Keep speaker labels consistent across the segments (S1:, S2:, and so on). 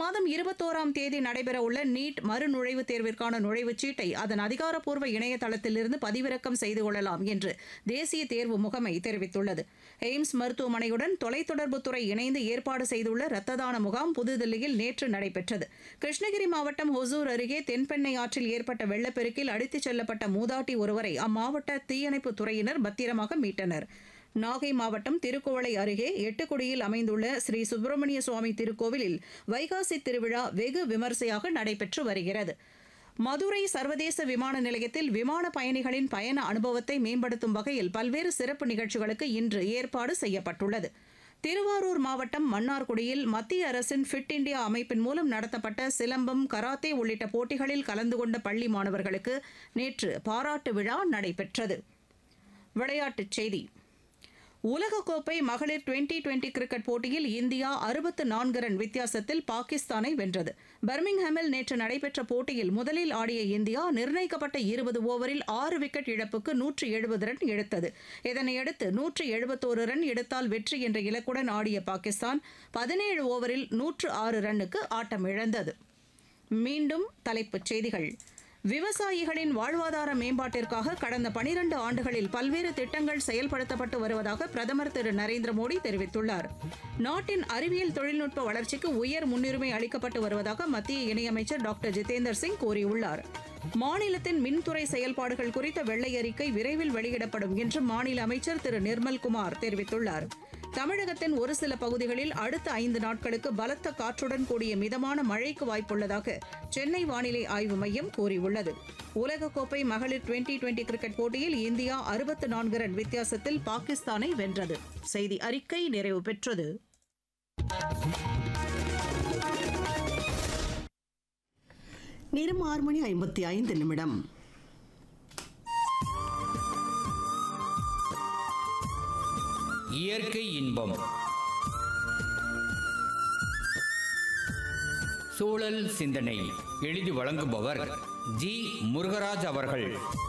S1: இம்மாதம் இருபத்தோராம் தேதி நடைபெறவுள்ள நீட் மறுநுழைவுத் தேர்விற்கான நுழைவுச் சீட்டை அதன் அதிகாரப்பூர்வ இணையதளத்திலிருந்து பதிவிறக்கம் செய்து கொள்ளலாம் என்று தேசிய தேர்வு முகமை தெரிவித்துள்ளது எய்ம்ஸ் மருத்துவமனையுடன் தொலைத்தொடர்புத்துறை இணைந்து ஏற்பாடு செய்துள்ள இரத்த தான முகாம் புதுதில்லியில் நேற்று நடைபெற்றது கிருஷ்ணகிரி மாவட்டம் ஹொசூர் அருகே தென்பெண்ணை ஆற்றில் ஏற்பட்ட வெள்ளப்பெருக்கில் அடித்துச் செல்லப்பட்ட மூதாட்டி ஒருவரை அம்மாவட்ட தீயணைப்புத் துறையினர் பத்திரமாக மீட்டனர் நாகை மாவட்டம் திருக்குவளை அருகே எட்டுக்குடியில் அமைந்துள்ள ஸ்ரீ சுப்பிரமணிய சுவாமி திருக்கோவிலில் வைகாசி திருவிழா வெகு விமரிசையாக நடைபெற்று வருகிறது மதுரை சர்வதேச விமான நிலையத்தில் விமான பயணிகளின் பயண அனுபவத்தை மேம்படுத்தும் வகையில் பல்வேறு சிறப்பு நிகழ்ச்சிகளுக்கு இன்று ஏற்பாடு செய்யப்பட்டுள்ளது திருவாரூர் மாவட்டம் மன்னார்குடியில் மத்திய அரசின் ஃபிட் இந்தியா அமைப்பின் மூலம் நடத்தப்பட்ட சிலம்பம் கராத்தே உள்ளிட்ட போட்டிகளில் கலந்து கொண்ட பள்ளி மாணவர்களுக்கு நேற்று பாராட்டு விழா நடைபெற்றது விளையாட்டுச் செய்தி உலகக்கோப்பை மகளிர் டுவெண்டி டுவெண்டி கிரிக்கெட் போட்டியில் இந்தியா அறுபத்து நான்கு ரன் வித்தியாசத்தில் பாகிஸ்தானை வென்றது பர்மிங்ஹாமில் நேற்று நடைபெற்ற போட்டியில் முதலில் ஆடிய இந்தியா நிர்ணயிக்கப்பட்ட இருபது ஓவரில் ஆறு விக்கெட் இழப்புக்கு நூற்று எழுபது ரன் எடுத்தது இதனையடுத்து நூற்று எழுபத்தோரு ரன் எடுத்தால் வெற்றி என்ற இலக்குடன் ஆடிய பாகிஸ்தான் பதினேழு ஓவரில் நூற்று ஆறு ரன்னுக்கு ஆட்டமிழந்தது மீண்டும் தலைப்புச் செய்திகள் விவசாயிகளின் வாழ்வாதார மேம்பாட்டிற்காக கடந்த பனிரண்டு ஆண்டுகளில் பல்வேறு திட்டங்கள் செயல்படுத்தப்பட்டு வருவதாக பிரதமர் திரு நரேந்திர மோடி தெரிவித்துள்ளார் நாட்டின் அறிவியல் தொழில்நுட்ப வளர்ச்சிக்கு உயர் முன்னுரிமை அளிக்கப்பட்டு வருவதாக மத்திய இணையமைச்சர் டாக்டர் ஜிதேந்தர் சிங் கூறியுள்ளார் மாநிலத்தின் மின்துறை செயல்பாடுகள் குறித்த வெள்ளை அறிக்கை விரைவில் வெளியிடப்படும் என்று மாநில அமைச்சர் திரு நிர்மல்குமார் தெரிவித்துள்ளார் தமிழகத்தின் ஒரு சில பகுதிகளில் அடுத்த ஐந்து நாட்களுக்கு பலத்த காற்றுடன் கூடிய மிதமான மழைக்கு வாய்ப்புள்ளதாக சென்னை வானிலை ஆய்வு மையம் கூறியுள்ளது உலகக்கோப்பை மகளிர் டுவெண்டி டுவெண்டி கிரிக்கெட் போட்டியில் இந்தியா அறுபத்து நான்கு ரன் வித்தியாசத்தில் பாகிஸ்தானை வென்றது செய்தி அறிக்கை நிறைவு பெற்றது
S2: நேரம் ஆறு மணி ஐம்பத்தி ஐந்து நிமிடம்
S3: இயற்கை இன்பம் சூழல் சிந்தனை எழுதி வழங்குபவர் ஜி முருகராஜ் அவர்கள்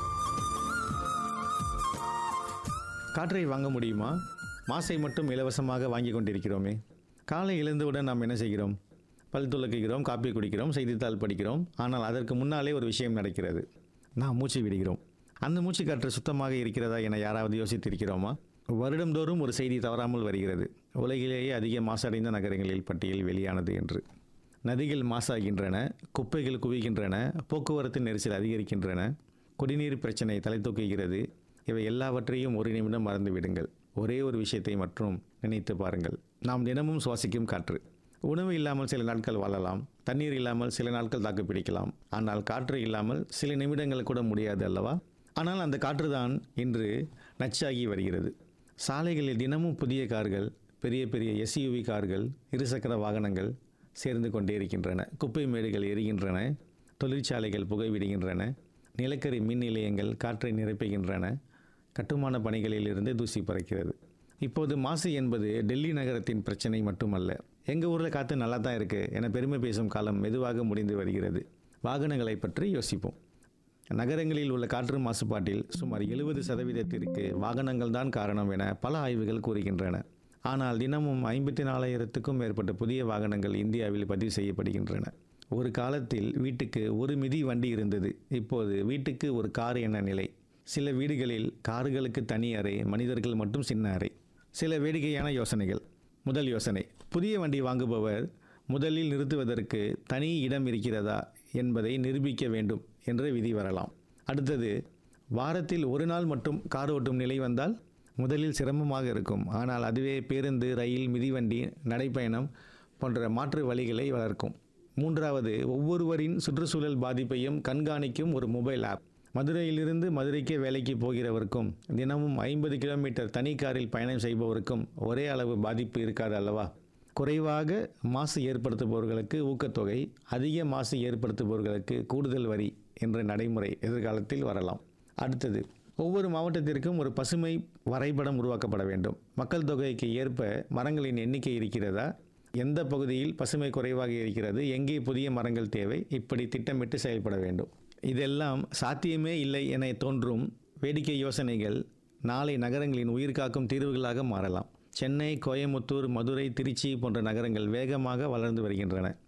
S4: காற்றை வாங்க முடியுமா மாசை மட்டும் இலவசமாக வாங்கி கொண்டிருக்கிறோமே காலை எழுந்தவுடன் நாம் என்ன செய்கிறோம் பல் துலக்குகிறோம் காப்பி குடிக்கிறோம் செய்தித்தாள் படிக்கிறோம் ஆனால் அதற்கு முன்னாலே ஒரு விஷயம் நடக்கிறது நாம் மூச்சு விடுகிறோம் அந்த மூச்சு காற்று சுத்தமாக இருக்கிறதா என யாராவது யோசித்திருக்கிறோமா வருடந்தோறும் ஒரு செய்தி தவறாமல் வருகிறது உலகிலேயே அதிக மாசடைந்த நகரங்களில் பட்டியல் வெளியானது என்று நதிகள் மாசாகின்றன குப்பைகள் குவிகின்றன போக்குவரத்து நெரிசல் அதிகரிக்கின்றன குடிநீர் பிரச்சனை தலை தூக்குகிறது இவை எல்லாவற்றையும் ஒரு நிமிடம் மறந்து விடுங்கள் ஒரே ஒரு விஷயத்தை மட்டும் நினைத்து பாருங்கள் நாம் தினமும் சுவாசிக்கும் காற்று உணவு இல்லாமல் சில நாட்கள் வாழலாம் தண்ணீர் இல்லாமல் சில நாட்கள் தாக்கு பிடிக்கலாம் ஆனால் காற்று இல்லாமல் சில நிமிடங்கள் கூட முடியாது அல்லவா ஆனால் அந்த காற்று தான் இன்று நச்சாகி வருகிறது சாலைகளில் தினமும் புதிய கார்கள் பெரிய பெரிய எஸ்யூவி கார்கள் இருசக்கர வாகனங்கள் சேர்ந்து கொண்டே இருக்கின்றன குப்பை மேடுகள் எரிகின்றன தொழிற்சாலைகள் புகைவிடுகின்றன நிலக்கரி மின் நிலையங்கள் காற்றை நிரப்புகின்றன கட்டுமான பணிகளிலிருந்து தூசி பறக்கிறது இப்போது மாசு என்பது டெல்லி நகரத்தின் பிரச்சனை மட்டுமல்ல எங்கள் ஊரில் காற்று நல்லா தான் இருக்குது என பெருமை பேசும் காலம் மெதுவாக முடிந்து வருகிறது வாகனங்களை பற்றி யோசிப்போம் நகரங்களில் உள்ள காற்று மாசுபாட்டில் சுமார் எழுபது சதவீதத்திற்கு வாகனங்கள் தான் காரணம் என பல ஆய்வுகள் கூறுகின்றன ஆனால் தினமும் ஐம்பத்தி நாலாயிரத்துக்கும் மேற்பட்ட புதிய வாகனங்கள் இந்தியாவில் பதிவு செய்யப்படுகின்றன ஒரு காலத்தில் வீட்டுக்கு ஒரு மிதி வண்டி இருந்தது இப்போது வீட்டுக்கு ஒரு கார் என நிலை சில வீடுகளில் கார்களுக்கு தனி அறை மனிதர்கள் மட்டும் சின்ன அறை சில வேடிக்கையான யோசனைகள் முதல் யோசனை புதிய வண்டி வாங்குபவர் முதலில் நிறுத்துவதற்கு தனி இடம் இருக்கிறதா என்பதை நிரூபிக்க வேண்டும் என்ற விதி வரலாம் அடுத்தது வாரத்தில் ஒரு நாள் மட்டும் கார் ஓட்டும் நிலை வந்தால் முதலில் சிரமமாக இருக்கும் ஆனால் அதுவே பேருந்து ரயில் மிதிவண்டி நடைப்பயணம் போன்ற மாற்று வழிகளை வளர்க்கும் மூன்றாவது ஒவ்வொருவரின் சுற்றுச்சூழல் பாதிப்பையும் கண்காணிக்கும் ஒரு மொபைல் ஆப் மதுரையிலிருந்து மதுரைக்கு வேலைக்கு போகிறவருக்கும் தினமும் ஐம்பது கிலோமீட்டர் தனி காரில் பயணம் செய்பவருக்கும் ஒரே அளவு பாதிப்பு இருக்காது அல்லவா குறைவாக மாசு ஏற்படுத்துபவர்களுக்கு ஊக்கத்தொகை அதிக மாசு ஏற்படுத்துபவர்களுக்கு கூடுதல் வரி என்ற நடைமுறை எதிர்காலத்தில் வரலாம் அடுத்தது ஒவ்வொரு மாவட்டத்திற்கும் ஒரு பசுமை வரைபடம் உருவாக்கப்பட வேண்டும் மக்கள் தொகைக்கு ஏற்ப மரங்களின் எண்ணிக்கை இருக்கிறதா எந்த பகுதியில் பசுமை குறைவாக இருக்கிறது எங்கே புதிய மரங்கள் தேவை இப்படி திட்டமிட்டு செயல்பட வேண்டும் இதெல்லாம் சாத்தியமே இல்லை என தோன்றும் வேடிக்கை யோசனைகள் நாளை நகரங்களின் உயிர்காக்கும் தீர்வுகளாக மாறலாம் சென்னை கோயமுத்தூர் மதுரை திருச்சி போன்ற நகரங்கள் வேகமாக வளர்ந்து வருகின்றன